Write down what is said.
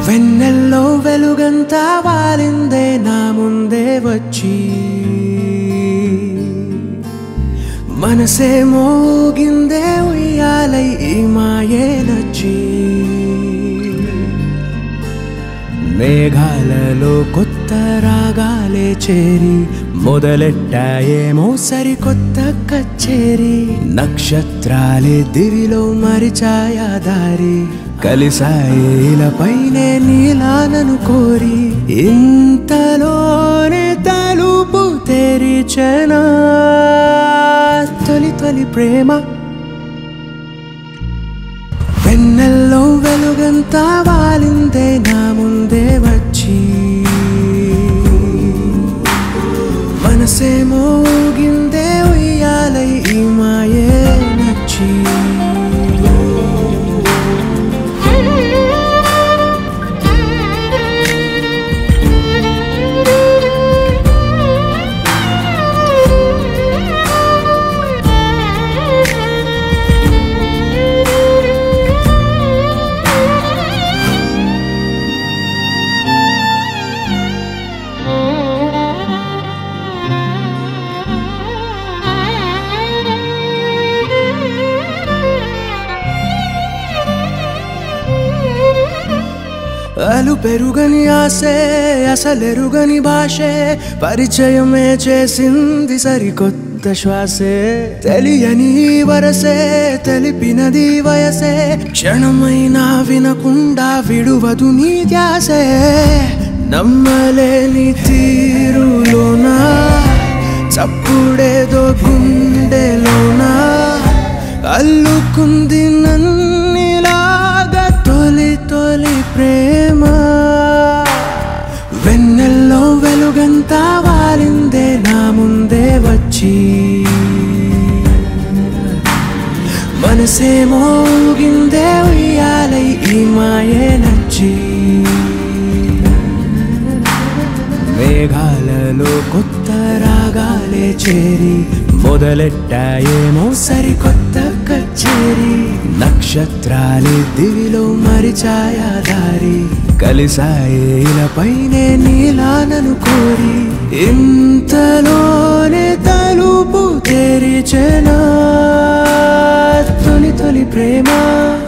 వెన్నెల్లో వెలుగంతా వాలిందే నా ముందే వచ్చి మనసే మోగిందే ఉయ్యాలై ఈ మాయే నచ్చి మేఘాలలో కొత్త రాగాలే చేరి మొదలెట్టాయేమో సరికొత్త కచ్చేరి నక్షత్రాలే దివిలో మరిచాయా దారి కలిసాయిలపైనే నీలానను కోరి ఇంతలోనే తలుపు తెరిచనా తొలి తొలి ప్రేమ వెన్నెల్లో వెలుగంతా వాలిందే నా ముందే వచ్చి మనసే మోగిందే ఉయ్యాలై ఈ మాయే నచ్చి అలు పెరుగని ఆసే అసలెరుగని భాషే పరిచయమే చేసింది సరికొత్త శ్వాసే తెలియని ఈ వరసే తెలిపినది వయసే క్షణమైనా వినకుండా విడువదు నీ ధ్యాసే నమ్మలేని తీరులోనా చప్పుడేదో గుండెలోనా అల్లుకుంది నన్నిలాగా తొలి తొలి ప్రేమ వెన్నెల్లో వెలుగంతా వాలిందే నా ముందే వచ్చి మనసే మోగిందే ఉయ్యాలై ఈ మాయే నచ్చి మేఘాలలో కొత్త రాగాలే చేరి మొదలెట్టాయేమో సరికొత్త కచ్చేరి నక్షత్రాలే దివిలో మరిచాయా దారి కలిసాయిలపైనే నీలానను కోరి ఇంతలోనే తలుపు తెరిచెనా తొలి తొలి ప్రేమ